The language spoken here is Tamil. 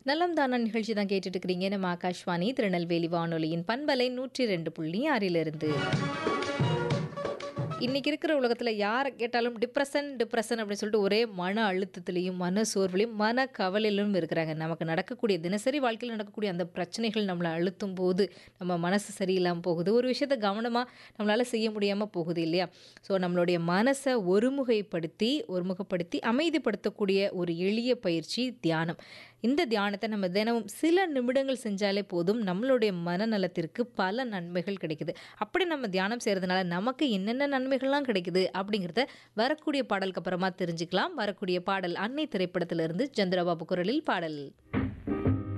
நலம் தானா நிகழ்ச்சி தான் கேட்டுட்டு இருக்கிறீங்க நம்ம ஆகாஷ்வாணி திருநெல்வேலி வானொலியின் பண்பலை நூற்றி ரெண்டு புள்ளி ஆறிலிருந்து இன்னைக்கு இருக்கிற உலகத்தில் யாரை கேட்டாலும் டிப்ரெஷன் டிப்ரெஷன் அப்படின்னு சொல்லிட்டு ஒரே மன அழுத்தத்திலையும் மன சோர்விலையும் மன கவலையிலும் இருக்கிறாங்க நமக்கு நடக்கக்கூடிய தினசரி வாழ்க்கையில் நடக்கக்கூடிய அந்த பிரச்சனைகள் நம்மளை அழுத்தும் போது நம்ம மனசு சரியில்லாமல் போகுது ஒரு விஷயத்தை கவனமாக நம்மளால் செய்ய முடியாமல் போகுது இல்லையா ஸோ நம்மளுடைய மனசை ஒருமுகைப்படுத்தி ஒருமுகப்படுத்தி அமைதிப்படுத்தக்கூடிய ஒரு எளிய பயிற்சி தியானம் இந்த தியானத்தை நம்ம தினமும் சில நிமிடங்கள் செஞ்சாலே போதும் நம்மளுடைய மனநலத்திற்கு பல நன்மைகள் கிடைக்குது அப்படி நம்ம தியானம் செய்கிறதுனால நமக்கு என்னென்ன நன்மைகள்லாம் கிடைக்குது அப்படிங்கிறத வரக்கூடிய பாடலுக்கு அப்புறமா தெரிஞ்சுக்கலாம் வரக்கூடிய பாடல் அன்னை திரைப்படத்திலிருந்து சந்திரபாபு குரலில் பாடல்